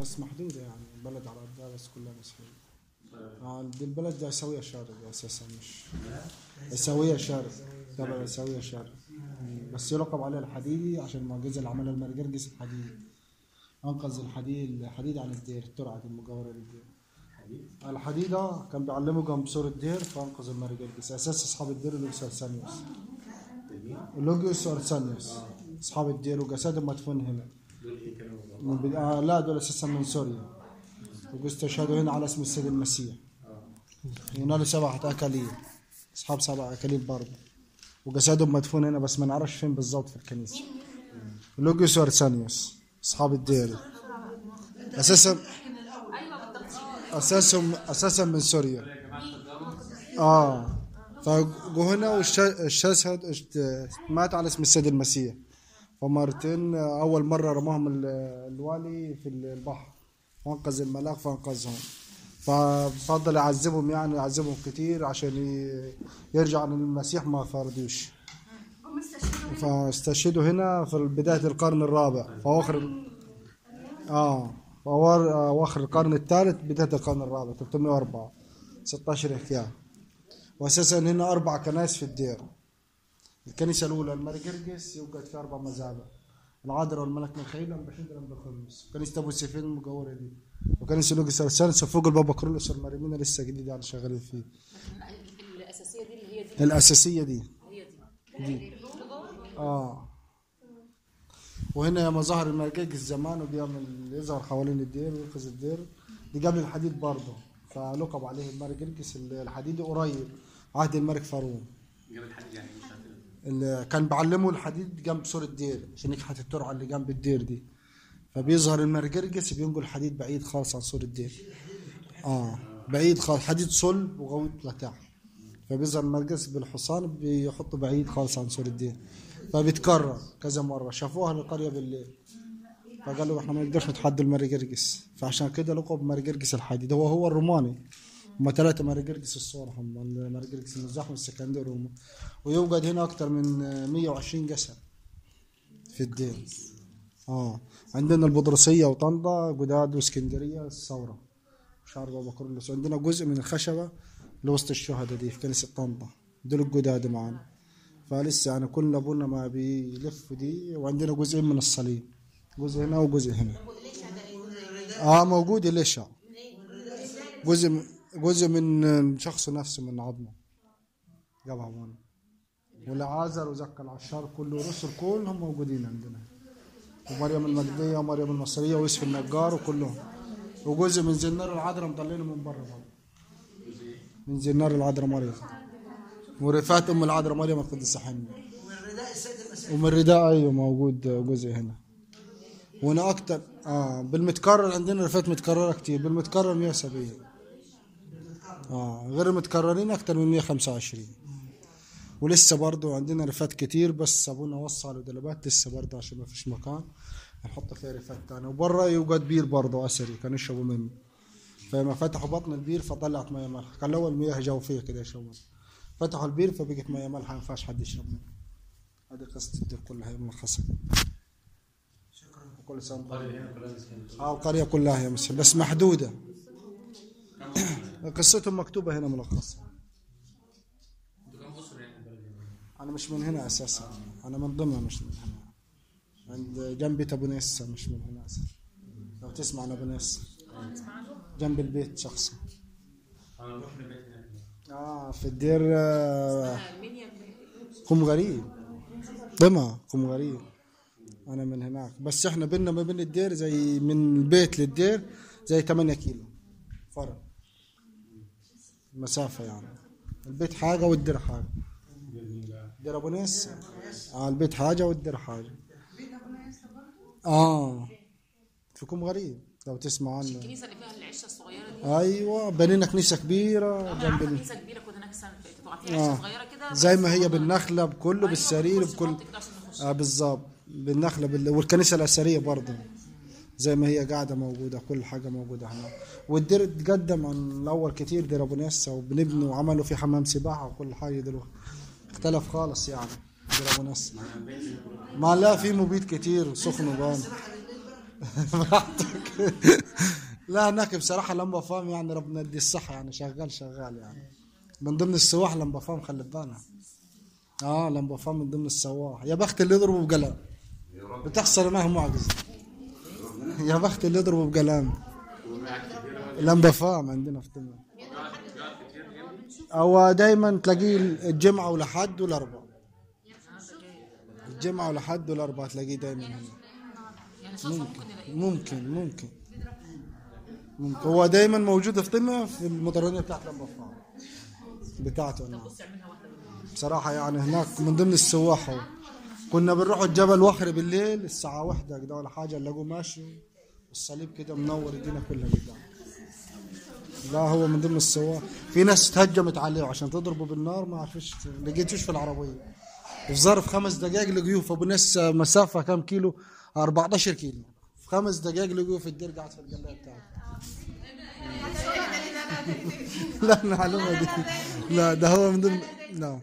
بس محدودة يعني البلد على قدها بس كلها مسيحية آه، دي البلد دي عيساوية شارع أساسا مش عيساوية شارع تبع عيساوية شارع بس يلقب عليه الحديدي عشان المعجزة اللي عملها المرجرجس الحديدي أنقذ الحديد الحديد عن الدير الترعة المجاورة للدير الحديدة كان بيعلموا جنب سور الدير فأنقذ المرجرجس أساس أصحاب الدير لوجيوس أرسانيوس لوجيوس أرسانيوس أصحاب الدير وجسدهم مدفون هنا دول ايه كانوا من بد... آه لا دول اساسا من سوريا واستشهدوا هنا على اسم السيد المسيح ينالوا سبعة أكاليل أصحاب سبع أكاليل برضه وجسدهم مدفون هنا بس ما نعرفش فين بالظبط في الكنيسة لوجيوس وارسانيوس أصحاب الدير أساسا أساسهم أساسا من سوريا آه فجو هنا واستشهد اشت- مات على اسم السيد المسيح ومرتين أول مرة رماهم ال- الوالي في البحر وانقذ الملاك فانقذهم ففضل يعذبهم يعني يعذبهم كتير عشان ي- يرجع للمسيح ما فرضوش فاستشهدوا هنا في بداية القرن الرابع في أواخر اه في أوار- أواخر القرن الثالث بداية القرن الرابع 304 16 احتياج وأساسا هنا أربع كنائس في الدير الكنيسة الأولى المرجرجس يوجد فيها أربع مذابح العذراء والملك ميخائيل والبشير والبخلص كنيسة أبو سيفين المجاورة دي وكنيسة لوجيس أرسانس وفوق البابا كرولوس والمريمينا لسه جديد يعني شغالين فيه الاساسيه دي اللي هي دي الأساسية دي هي دي اه وهنا ياما ظهر المرجرجس زمان وبيعمل يظهر حوالين الدير وينقذ الدير دي قبل الحديد برضه فلقب عليه المرجرجس الحديد قريب عهد الملك فاروق جاب الحديد يعني مش عارف اللي كان بعلموا الحديد جنب سور الدير عشان يكحت الترعه اللي جنب الدير دي فبيظهر المرجرجس بينقل الحديد بعيد خالص عن سور الدير اه بعيد خالص حديد صلب وغويط لتحت فبيظهر المرجرجس بالحصان بيحطه بعيد خالص عن سور الدير فبيتكرر كذا مره شافوها القريه بالليل فقالوا احنا ما نقدرش نتحدى المرجرجس فعشان كده لقب مرجرجس الحديد هو هو الروماني هم ثلاثة مرجرجس الصور هم المرجرجس المزاح والسكندر وم- ويوجد هنا أكثر من 120 جسد في الدير اه عندنا البطرسية وطنطا جداد واسكندرية الثورة شعر بابا كرولوس عندنا جزء من الخشبة لوسط الشهداء دي في كنيسة طنطا دول الجداد معانا فلسه يعني كل ابونا ما بيلف دي وعندنا جزئين من الصليب جزء هنا وجزء هنا اه موجود ليش جزء من- جزء من شخص نفسه من عظمه جابها ابونا والعازر وزكى العشار كله رسل كلهم موجودين عندنا ومريم المجدية ومريم المصرية ويوسف النجار وكلهم وجزء من زنار العذراء مطلعينه من بره برضه. من زنار العذراء مريم ورفات ام العذراء مريم القدس حنة ومن رداء ايوه موجود جزء هنا وهنا اكتر اه بالمتكرر عندنا رفات متكرره كتير بالمتكرر 170 اه غير المتكررين اكتر من 125 ولسه برضو عندنا رفات كتير بس ابونا وصى على دلبات لسه برضو عشان ما فيش مكان نحط فيها رفات تانية وبره يوجد بير برضو اثري كانوا يشربوا منه فلما فتحوا بطن البير فطلعت ميه مالحه كان الاول مياه جوفيه كده يشربوا فتحوا البير فبقت ميه مالحه ما ينفعش حد يشرب منها هذه قصه الدير كلها هي ملخصه شكرا وكل سنه وأنتم القرية هنا كلها مسكين اه القرية كلها يا مسلم بس محدودة قصتهم مكتوبة هنا ملخصة انتوا كام اسره يعني البلد هنا؟ أنا مش من هنا أساسا أنا من ضمن مش من هنا عند جنب بيت أبو نيسة مش من هنا أساسا لو تسمع عن أبو نيسة جنب البيت شخصا انا بروح لبيت هناك آه في الدير آه المنيا قم غريب ضمع قم غريب أنا من هناك بس إحنا بينا ما بين الدير زي من البيت للدير زي 8 كيلو فرق مسافة يعني البيت حاجة والدير حاجة دير أبو نيس آه البيت حاجة والدير حاجة آه فيكم غريب لو تسمع عنه الكنيسه اللي فيها العشه الصغيره دي أيوة بنينا كنيسة كبيرة انا جنب عارفه ال... كنيسه كبيره كنت هناك السنه اللي فاتت وقعدت عشه آه. صغيره كده زي بس ما هي والله- بالنخلة بكله أيوة، بالسرير بتخش بكل تحط كده عشان تخش. اه بالظبط بالنخله بال... والكنيسه الاثريه برضه زي ما هي قاعده موجوده كل حاجه موجوده هناك والدير اتقدم عن الاول كتير دير ابو نيسا وبنبني وعملوا فيه حمام سباحه وكل حاجه دلوقتي اختلف خالص يعني دير ابو نيسا ما لا في مبيد كتير وسخن وبان براحتك لا هناك بصراحة لمبة فام يعني ربنا يدي الصحة يعني شغال شغال يعني من ضمن السواح لمبة فام خلي بالك اه لمبة فام من ضمن السواح يا بخت اللي يضربه بقلم بتحصل معه معجزة يا بخت اللي يضربه بقلم لمبة فام عندنا في تمام هو دايما تلاقيه الجمعة والأحد والأربعاء الجمعة والأحد والأربعاء تلاقيه دايما هنا يعني صدفه ممكن نلاقيه ممكن ممكن ممكن هو دايما موجود في طمع في المدرجة بتاعت لمبة فام بتاعته هناك بص اعملها واحده بالليل. بصراحة يعني هناك من ضمن السواح هو كنا بنروح الجبل وخر بالليل الساعة واحدة كده ولا حاجة نلاقوه ماشي الصليب كده منور الدنيا كلها قدام لا هو من ضمن السواح في ناس تهجمت عليه عشان تضربه بالنار ما عرفش لقيتوش في العربية في ظرف خمس دقائق لقيوه في ابو ناس مسافة كم كيلو 14 كيلو في خمس دقائق لقيوه في الدير قاعد في القلاية بتاعته لا المعلومة دي لا ده هو من ضمن لا